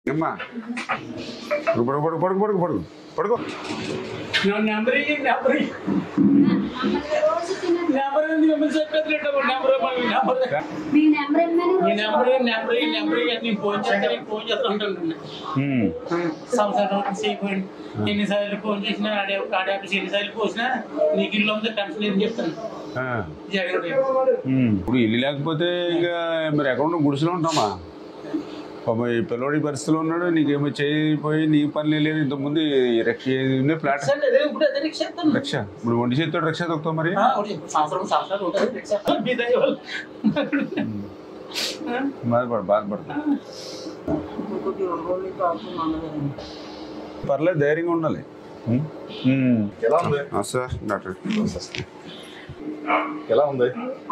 ఏమ్మా పడుకో పడుకో పడుకో పడుకో పడుకో పడుకో నా నెంబర్ ఇయ్యి, నెంబర్ ఇయ్యి. నెంబర్ ఏంది? మిమ్మల్ని చెప్పేది లేదు. నెంబర్ ఇవ్వమని, నెంబర్ ఇవ్వు. మీ నెంబర్ ఇమ్మని ఈ నెంబర్ ఇయ్యి, నెంబర్ ఇయ్యి, నెంబర్ ఇయ్యి అని నేను ఫోన్ చేస్తే నేను ఫోన్ చేస్తూ ఉంటాను ఉమ్. సంవత్సరం నుంచి అయిపోయింది ఎన్నిసార్లు ఫోన్ చేసినా ఆడే ఆడే ఆఫీస్ ఎన్నిసార్లు పోసినా నీకు ఇల్లు ఉంది టెన్షన్ లేదని చెప్తాను ఆ. జగన్ రెడ్డి. ఉమ్. ఇప్పుడు ఇల్లు లేకపోతే ఇక మరి ఎక్కడ గుడిసెలో ఉంటామా పాపం ఈ పిల్లోడి పరిస్థితిలో ఉన్నాడు నీకేమో చేయిపోయి నీ పని లేదు ఇంతకుముందు ఈ రక్ష ఇది ఫ్లాట్ సరే, అదే ఇప్పుడు అదే రిక్షా ఎత్తాను. రక్ష ఇప్పుడు ఒంటి చేతితో రక్ష తొక్కుతావు మరి ఆ, ఒకటి సంవత్సరం సంవత్సరాలు ఉంటుంది రిక్షా. మీ దయ వల్ల. బాధపడు బాధపడు పర్లేదు ధైర్యంగా ఉండాలి ఉమ్. ఉమ్. ఎలా ఉంది ఆ, సార్ డాక్టర్ ఎలా ఉంది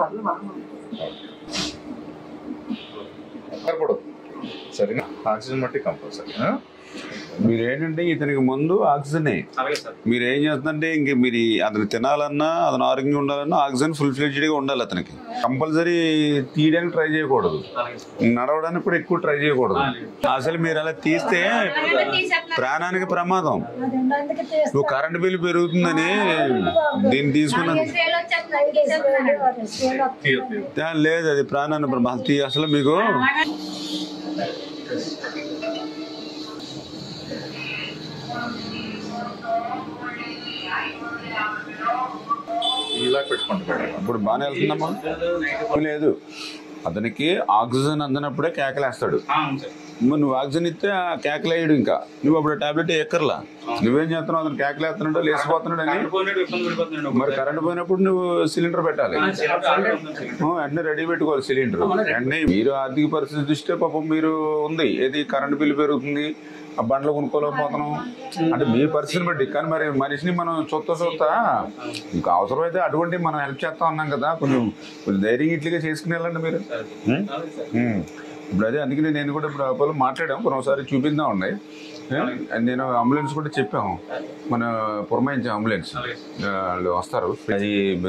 కనపడదు సరేనా ఆక్సిజన్ మట్టి కంపల్సరీ మీరు ఏంటంటే ఇతనికి ముందు ఆక్సిజనే అలాగే సార్ మీరు ఏం చేస్తుందంటే ఇంక మీరు ఈ- అతను తినాలన్నా అతను ఆరోగ్యంగా ఉండాలన్నా ఆక్సిజన్ ఫుల్ ఫ్లెడ్జ్డ్గా ఉండాలి అతనికి కంపల్సరీ తీయడానికి ట్రై చేయకూడదు అలాగే సార్ నడవడానికి కూడా ఎక్కువ ట్రై చేయకూడదు అసలు మీరు అలా తీస్తే ప్రాణానికి ప్రమాదం నువ్వు కరెంట్ బిల్లు పెరుగుతుందని దీన్ని తీసుకున్నాను ఆ, లేదు అది ప్రాణాన్ని ప్రమాదం తీ- అసలు మీకు ఇలా పెట్టుకుంటాడు ఇప్పుడు బాగానే వెళ్తుందమ్మా లేదు అతనికి ఆక్సిజన్ అందనప్పుడే కేకలేస్తాడు అవును సార్ మరి నువ్వు ఆక్సిజన్ ఇస్తే ఆ కేకలేయడు ఇంకా నువ్వు అప్పుడు టాబ్లెట్ ఎక్కర్లా నువ్వేం చేస్తున్నావు అతను కేకలేస్తున్నాడో లేచిపోతున్నాడు అని పోయినట్టు ఇబ్బంది పడిపోతున్నాడు మరి కరెంట్ పోయినప్పుడు నువ్వు సిలిండర్ పెట్టాలి ఆ, వెంటనే రెడీ పెట్టుకోవాలి సిలిండర్ వెంటనే మీరు ఆర్థిక పరిస్థితి దృష్ట్యా పాపం మీరు ఉంది ఏది కరెంట్ బిల్లు పెరుగుతుంది ఆ బండ్లు కొనుక్కోలేకపోతున్నాం అంటే మీ పరిస్థితిని బట్టి కానీ మరి మనిషిని మనం చూస్తా చూస్తా ఇంకా అవసరమైతే అటువంటి మనం హెల్ప్ చేస్తా ఉన్నాం కదా కొంచెం కొంచెం ధైర్యం ఇట్లుగా చేసుకుని వెళ్ళండి మీరు ఉం? ఉం. ఇప్పుడు అదే అందుకని నేను కూడా ఇప్పుడు అపోలో మాట్లాడాం కొన్ని ఒకసారి చూపిద్దాం ఉన్నాయి ఏ? నేను అంబులెన్స్ కూడా చెప్పాము మన పురమాయించే అంబులెన్స్ ఆ, వాళ్ళు వస్తారు అది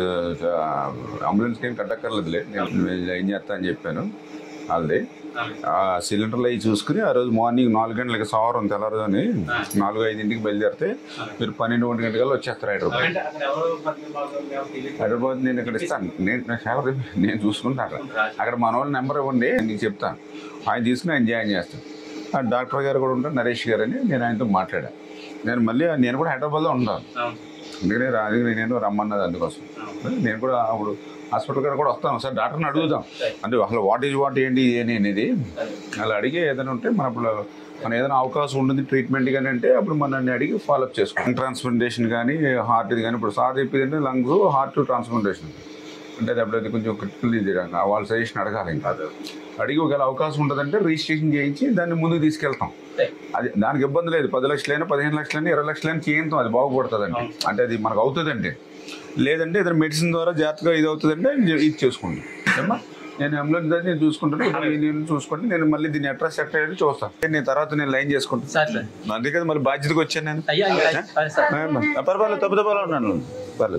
ఆ, అంబులెన్స్కి ఏం కట్టక్కర్లేదులే నేను ఏం చేస్తా అని చెప్పాను వాళ్ళది ఆ సిలిండర్లు అవి చూసుకుని ఆ రోజు మార్నింగ్ నాలుగు గంటలకి సవారం తెల్లారని నాలుగు ఐదింటికి బయలుదేరితే మీరు పన్నెండు ఒంటి గంటల వచ్చేస్తారు హైదరాబాద్ అంటే అక్కడ ఎవరు పని బాగా ఎవరు తెలియదు. హైదరాబాద్ నేను ఇక్కడ ఇస్తాను నేను నా సేవ నేను చూసుకుంటాను అక్కడ అక్కడ మన వాళ్ళ నెంబర్ ఇవ్వండి నేను చెప్తాను ఆయన తీసుకుని ఆయన జాయిన్ చేస్తాను ఆ డాక్టర్ గారు కూడా ఉంటారు నరేష్ గారు అని నేను ఆయనతో మాట్లాడాను నేను మళ్ళీ నేను కూడా హైదరాబాద్లో ఉంటాను అవును అందుకనే రా- అందుకనే నేను రమ్మన్నది అందుకోసం నేను కూడా అప్పుడు హాస్పిటల్ గారు కూడా వస్తాను సార్ డాక్టర్ని అడుగుదాం అంటే అసలు వాట్ ఈజ్ వాట్ ఏంటి ఏంటి అనేది అలా అడిగి ఏదైనా ఉంటే మన అప్పుడు మన ఏదైనా అవకాశం ఉంటుంది ట్రీట్మెంట్ కానీ అంటే అప్పుడు మనల్ని అడిగి ఫాలోఅప్ చేసుకోండి ట్రాన్స్ప్లాంటేషన్ కానీ హార్ట్ ఇది కానీ ఇప్పుడు సార్ చెప్పింది అంటే లంగ్స్ హార్ట్ ట్రాన్స్ప్లాంటేషన్ అంటే అది అప్పుడు అది కొంచెం క్రిటికల్ ఇది వాళ్ళ సజెషన్ అడగాలి ఇంకా అడిగి ఒకవేళ అవకాశం ఉంటుందంటే రిజిస్ట్రేషన్ చేయించి దాన్ని ముందుకు తీసుకెళ్తాం అది దానికి ఇబ్బంది లేదు పది లక్షలైనా పదిహేను లక్షలైనా ఇరవై లక్షలైనా చేయంతాం అది బాగుపడుతుందండి అంటే అది మనకు అవుతుందండి లేదంటే ఏదైనా మెడిసిన్ ద్వారా జాగ్రత్తగా ఇది అవుతుందంటే ఇది చేసుకోండి ఏమ్మా నేను అంబులెన్స్ దగ్గర నేను చూసుకుంటాను ఇప్పుడు నేను చూసుకుంటే నేను మళ్ళీ దీన్ని అడ్రస్ సెట్ అయ్యేది చూస్తాను నేను తర్వాత నేను లైన్ చేసుకుంటాను సార్ సార్ అందుకే కదా మళ్ళీ బాధ్యతగా వచ్చాను నేను అయ్యా అయ్యా అయ్యా, సార్ ఏమ్మా? పర్వాలేదు తప్పు తప్పలా ఉన్నాను పర్లేదు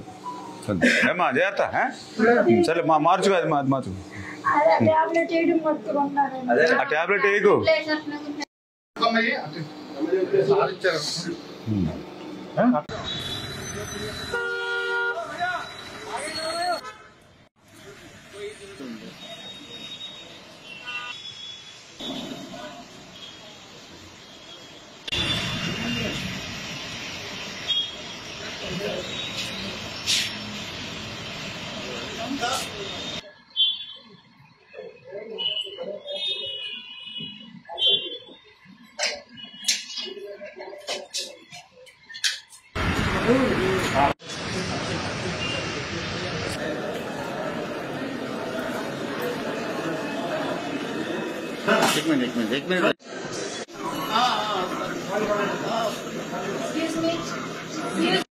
ఏమ్మా జాగ్రత్త ఆ? సరే మా మార్చు అది మా మార్చు టాబ్లెట్ వేయడం మొత్తం ఆ టాబ్లెట్ వేయకు Excuse me.